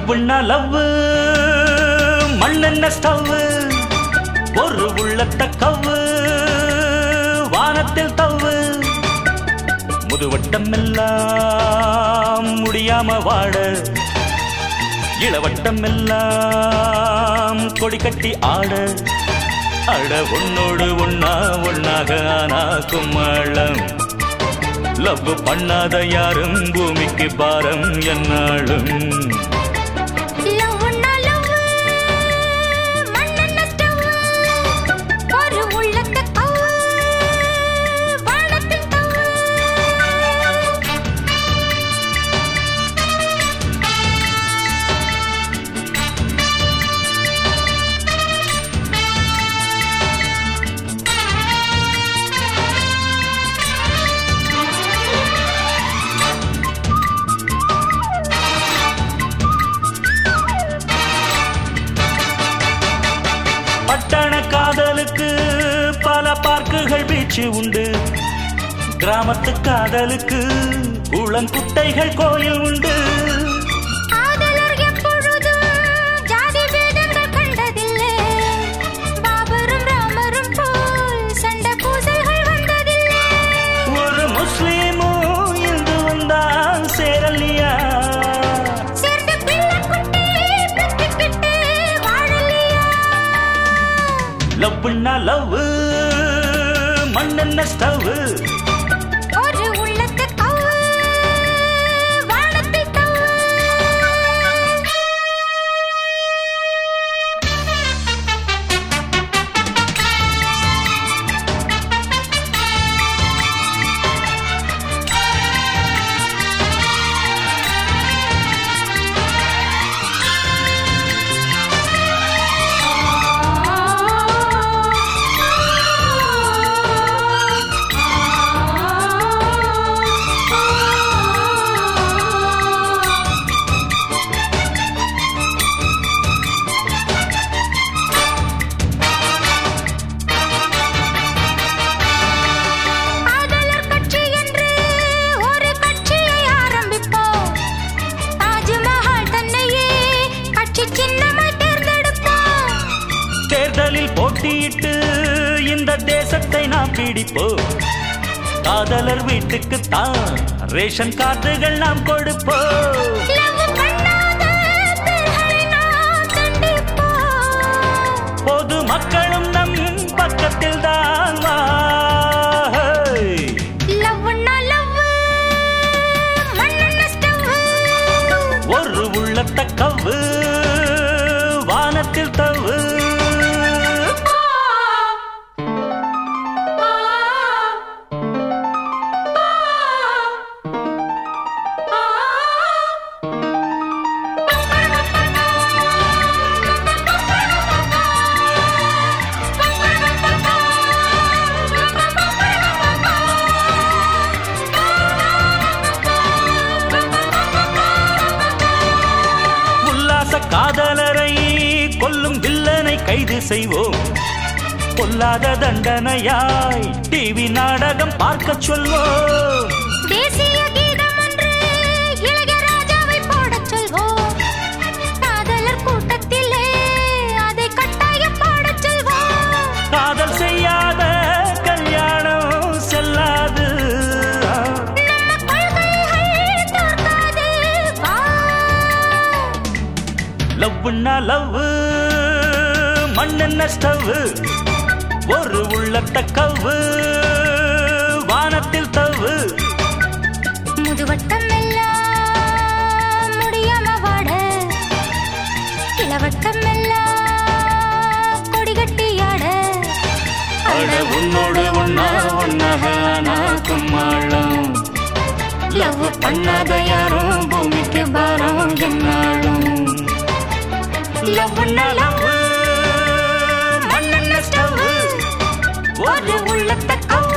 லவ்னா love மண்ணென்ன stove ஒரு உள்ளத்த கவ்வு வானத்தில் தவ்வு முதுவட்டம் எல்லாம் முடியாம வாட இளவட்டம் எல்லாம் கொடி கட்டி ஆட அட உன்னோடு ஒன்னா ஒன்னாக ஆனா கும்மளம் லவ் பண்ணாத யாரும் பூமிக்கு பாரம் என்னாலும் லவ்னா லவ் மண்ணென்ன ஸ்டவ் ஒரு உள்ளத்த கவ்வு வானத்தில் தவ்வு பட்டண காதலுக்கு பல பார்க்குகள் பீச்சு உண்டு கிராமத்து காதலுக்கு குளங்குட்டைகள் கோயில் உண்டு காதலர் எப்பொழுதும் ஜாதி பேதங்கள் கண்டதில்லை பாபரும் ராமரும் போல் சண்டை பூசல்கள் வந்ததில்லை ஒரு முஸ்லீமும் இந்து வந்தான் சேரலியா சேர்ந்து பிள்ளை குட்டி பெற்றுக்கிட்டு வாழலையா லவ்னா லவ் மண்ணென்ன ஸ்டவ் ஒரு உள்ளத்து கவ்வு வானத்தில் தவ்வு காதலர் கட்சி என்று ஒரு கட்சியை ஆரம்பிப்போம் தாஜ்மஹால் தன்னையே கட்சி சின்னமாய் தேர்ந்தெடுப்போம் தேர்தலில் போட்டியிட்டு இந்த தேசத்தை நாம் பிடிப்போம் காதலர் வீட்டுக்கு தான் ரேஷன் கார்டுகள் நாம் கொடுப்போம் லவ் பண்ணாத பெண்களை நாம் தண்டிப்போம் பொது மக்களும் நம் பக்கத்தில் தான் வா. லவ்னா லவ் மண்ணென்ன ஸ்டவ் ஒரு உள்ளத்த கவ்வு வானத்தில் தவ்வு உல்லாச காதலரை கொல்லும் வில்லனை கைது செய்வோம் கொல்லாத தண்டனையாய் டிவி நாடகம் பார்க்கச் சொல்வோம் தேசிய கீதம் ஒன்று இளையராஜாவை பாடச் சொல்வோம் காதலர் கூட்டத்திலே அதை கட்டாயம் பாடச் சொல்வோம் காதல் செய்யாத கல்யாணம் செல்லாது நம்ம கொள்கைகள் தோற்காது வா லவ்னா லவ் மண்ணென்ன ஸ்டவ் ஒரு உள்ளத்த கவ்வு வானத்தில் தவ்வு முதுவட்டம் எல்லாம் முடியாம வாட இளவட்டம் எல்லாம் கொடி கட்டி ஆட அட உன்னோடு ஒன்னா ஒன்னாக நான் கும்மாளம் லவ் பண்ணாத யாரும் பூமிக்கு பாரம் என்னாலும் லவ்னா லவ் மண்ணென்ன ஸ்டவ் ஒரு உள்ளத்த கவ்வு